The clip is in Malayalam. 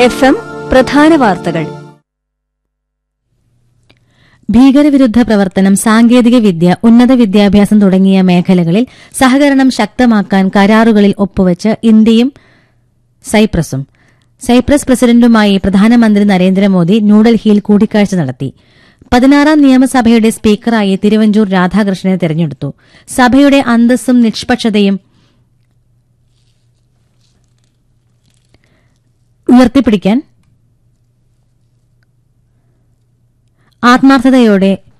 എഫ് എം പ്രധാന വാർത്തകൾ ഭീകരവിരുദ്ധ പ്രവർത്തനം സാങ്കേതിക വിദ്യ ഉന്നത വിദ്യാഭ്യാസം തുടങ്ങിയ മേഖലകളിൽ സഹകരണം ശക്തമാക്കാൻ കരാറുകളിൽ ഒപ്പുവച്ച് ഇന്ത്യയും സൈപ്രസും സൈപ്രസ് പ്രസിഡന്റുമായി പ്രധാനമന്ത്രി നരേന്ദ്രമോദി ന്യൂഡൽഹിയിൽ കൂടിക്കാഴ്ച നടത്തി പതിനാറാം നിയമസഭയുടെ സ്പീക്കറായി തിരുവഞ്ചൂർ രാധാകൃഷ്ണനെ തെരഞ്ഞെടുത്തു സഭയുടെ അന്തസ്സും നിഷ്പക്ഷതയും ഉയർത്തിപ്പിടിക്കാൻ ആത്മാർത്ഥതയോടെ